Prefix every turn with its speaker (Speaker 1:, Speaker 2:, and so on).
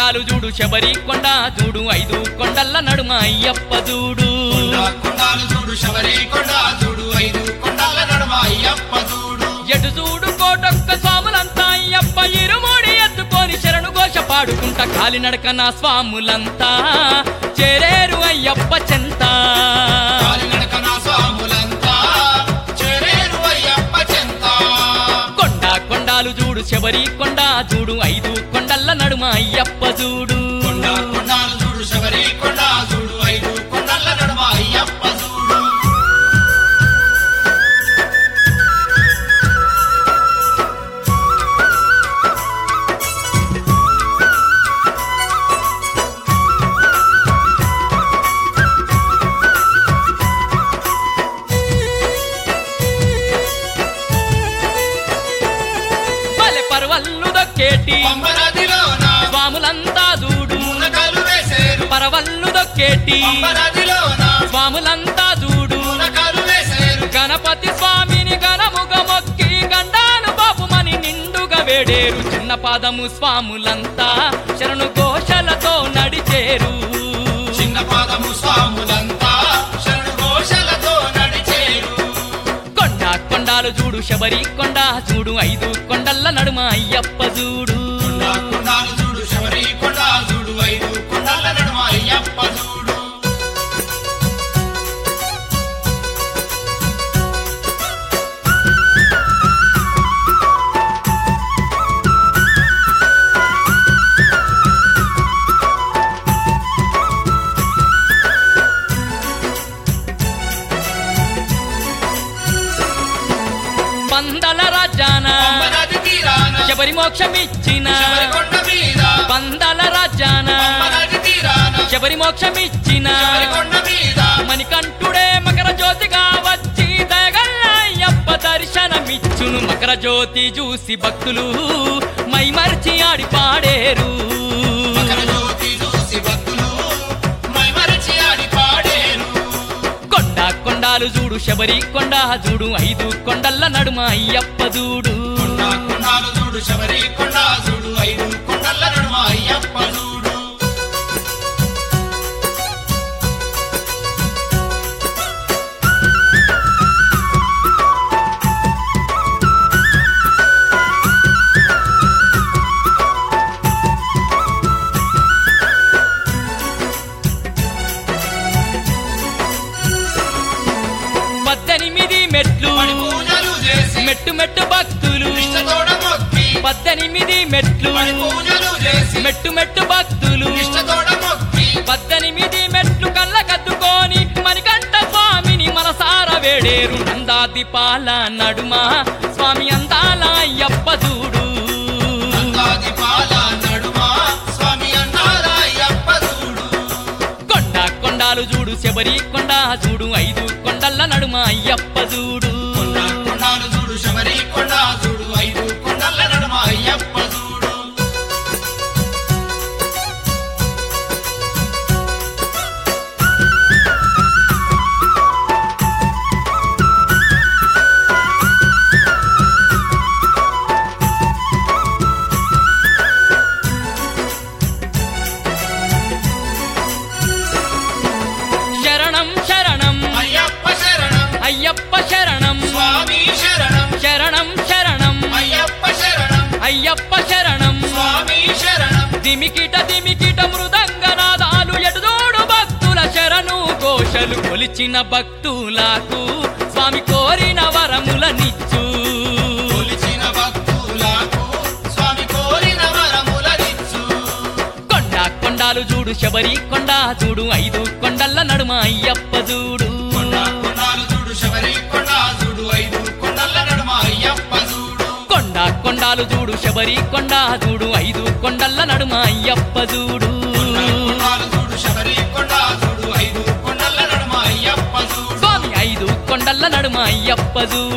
Speaker 1: కొండాలు చూడు శబరి కొండ చూడు ఐదు కొండల్ల నడుమ అయ్యప్ప చూడు
Speaker 2: కొండ కొండాలు చూడు శబరి కొండ చూడు ఐదు కొండల నడుమ అయ్యప్ప చూడు
Speaker 1: ఎటు చూడు కోటొక్క స్వాములంతా అయ్యప్ప ఇరుమూడి ఎత్తుకొని శరణు ఘోష పాడుకుంట కాలినడక నా స్వాములంతా చేరేరు అయ్యప్ప చెంత
Speaker 2: కాలినడక నా స్వాములంతా చేరేరు అయ్యప్ప చెంత
Speaker 1: కొండ కొండాలు చూడు శబరి కొండ చూడు ఐదు కొండల్ల నడుమ అయ్యప్ప చూడు
Speaker 2: కొండ కొండాలు చూడు శబరి కొండ చూడు ఐదు కొండల నడుమ అయ్యప్ప చూడు
Speaker 1: పల్లె పర్వల్లు దొక్కేటి
Speaker 2: పంబనదిలోన
Speaker 1: స్వాములంతా చూడు
Speaker 2: మునకలు వేసేరు
Speaker 1: పరవల్లు దొక్కేటి
Speaker 2: పంబనదిలోన
Speaker 1: స్వాములంతా చూడు
Speaker 2: మునకలు వేసేరు
Speaker 1: గణపతి స్వామిని గణముగ మొక్కి గండాను బాపుమని నిండుగా వేడేరు చిన్న పాదము స్వాములంతా శరణు ఘోషలతో నడిచేరు
Speaker 2: చిన్న పాదము స్వాములంతా శరణు ఘోషలతో నడిచేరు
Speaker 1: కొండ కొండాలు చూడు శబరి కొండ చూడు ఐదు కొండల్ల నడుమ అయ్యప్ప చూడు
Speaker 2: కొండ కొండాలు చూడు శబరి కొండ చూడు ఐదు కొండల నడుమ అయ్యప్ప చూడు
Speaker 1: పందల రాజాన
Speaker 2: పంబనది తీరాన
Speaker 1: శబరి మోక్షమిచ్చిన
Speaker 2: శబరి కొండ మీద
Speaker 1: పందల రాజాన
Speaker 2: పంబనది తీరాన
Speaker 1: శబరి మోక్షమిచ్చిన
Speaker 2: శబరి కొండ మీద
Speaker 1: మణికంఠుడే మకర జ్యోతిగా వచ్చి దయగల్ల అయ్యప్ప దర్శనమిచ్చును మకర జ్యోతి చూసి భక్తులు మైమర్చి ఆడి పాడేరు
Speaker 2: మకర జ్యోతి చూసి భక్తులు మైమరచి ఆడి పాడేరు
Speaker 1: కొండ కొండాలు చూడు శబరి కొండ చూడు ఐదు కొండల్ల నడుమ అయ్యప్ప చూడు
Speaker 2: కొండ కొండాలు చూడు శబరి కొండ చూడు ఐదు కొండల నడుమ అయ్యప్ప చూడు
Speaker 1: పద్దెనిమిది మెట్లు
Speaker 2: పడి పూజలు చేసి
Speaker 1: మెట్టు మెట్టు భక్తులు
Speaker 2: ఇష్టతోడ మొక్కి
Speaker 1: పద్దెనిమిది మెట్లు
Speaker 2: పడి పూజలు చేసి
Speaker 1: మెట్టు మెట్టు భక్తులు
Speaker 2: ఇష్టతోడ మొక్కి
Speaker 1: పద్దెనిమిది మెట్లు కళ్ళ కద్దుకొని మణికంఠ స్వామిని మనసార వేడేరు నందాది పాల నడుమ స్వామి అందాల అయ్యప్ప చూడు
Speaker 2: అందాది పాల నడుమ స్వామి అన్నారా అయ్యప్ప చూడు
Speaker 1: కొండ కొండాలు చూడు శబరి కొండ చూడు ఐదు కొండల్ల నడుమ అయ్యప్ప చూడు
Speaker 2: కొండ కొండాలు చూడు శబరి కొండ చూడు ఐదు కొండల నడుమ అయ్యప్ప చూడు
Speaker 1: శరణం శరణం
Speaker 2: అయ్యప్ప శరణం
Speaker 1: అయ్యప్ప శరణం
Speaker 2: స్వామి శరణం
Speaker 1: శరణం శరణం
Speaker 2: అయ్యప్ప శరణం
Speaker 1: అయ్యప్ప శరణం
Speaker 2: స్వామి శరణం
Speaker 1: దిమికిట దిమికిట మృదంగనాదాలు ఎటుదోడు భక్తుల శరణు ఘోషలు కొలిచిన భక్తులకు స్వామి కోరిన వరముల నిచ్చు
Speaker 2: కొలిచిన భక్తులకు స్వామి కోరిన వరములనిచ్చు
Speaker 1: కొండ కొండాలు చూడు శబరి కొండ చూడు ఐదు కొండల్ల నడుమ అయ్యప్ప చూడు
Speaker 2: కొండ కొండాలు చూడు శబరి కొండ చూడు ఐదు కొండల నడుమ అయ్యప్ప చూడు
Speaker 1: కొండ కొండాలు చూడు శబరి కొండ చూడు ఐదు కొండల్ల నడుమ అయ్యప్ప చూడు
Speaker 2: కొండ కొండాలు చూడు శబరి కొండ చూడు ఐదు కొండల నడుమ అయ్యప్ప చూడు
Speaker 1: స్వామి ఐదు కొండల్ల నడుమ అయ్యప్ప చూడు